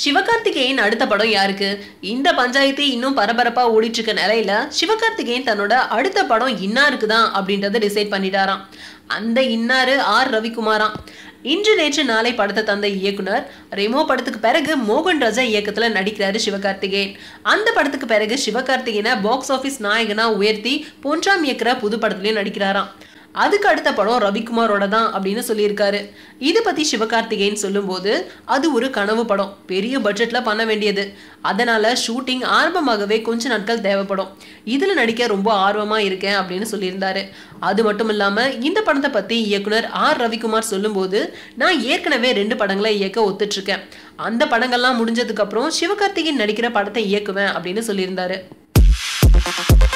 சிவகார்த்திகேயன் அடுத்த படம் யாருக்கு இந்த பஞ்சாயத்து இன்னும் பரபரப்பா ஓடிட்டு இருக்க நிலையில சிவகார்த்திகேயன் தன்னோட அடுத்த படம் இன்னாருக்கு தான் அப்படின்றத டிசைட் பண்ணிட்டாராம் அந்த இன்னாரு ஆர் ரவிக்குமாராம் இன்று நேற்று நாளை படத்தை தந்த இயக்குனர் ரெமோ படத்துக்கு பிறகு மோகன் ராஜா இயக்கத்துல நடிக்கிறாரு சிவகார்த்திகேயன் அந்த படத்துக்கு பிறகு சிவகார்த்திகேயனை பாக்ஸ் ஆபீஸ் நாயகனா உயர்த்தி பொன்றாம் இயக்குற புது படத்துலயும் நடிக்கிறாராம் அதுக்கு அடுத்த படம் ரவிக்குமாரோட தான் அப்படின்னு சொல்லியிருக்காரு இதை பத்தி சிவகார்த்திகேயன் சொல்லும்போது அது ஒரு கனவு படம் பெரிய பட்ஜெட்ல பண்ண வேண்டியது அதனால ஷூட்டிங் ஆரம்பமாகவே கொஞ்ச நாட்கள் தேவைப்படும் இதுல நடிக்க ரொம்ப ஆர்வமா இருக்கேன் அப்படின்னு சொல்லியிருந்தாரு அது மட்டும் இல்லாம இந்த படத்தை பத்தி இயக்குனர் ஆர் ரவிக்குமார் சொல்லும்போது நான் ஏற்கனவே ரெண்டு படங்களை இயக்க ஒத்துட்டு இருக்கேன் அந்த படங்கள்லாம் முடிஞ்சதுக்கு அப்புறம் சிவகார்த்திகேயன் நடிக்கிற படத்தை இயக்குவேன் அப்படின்னு சொல்லியிருந்தாரு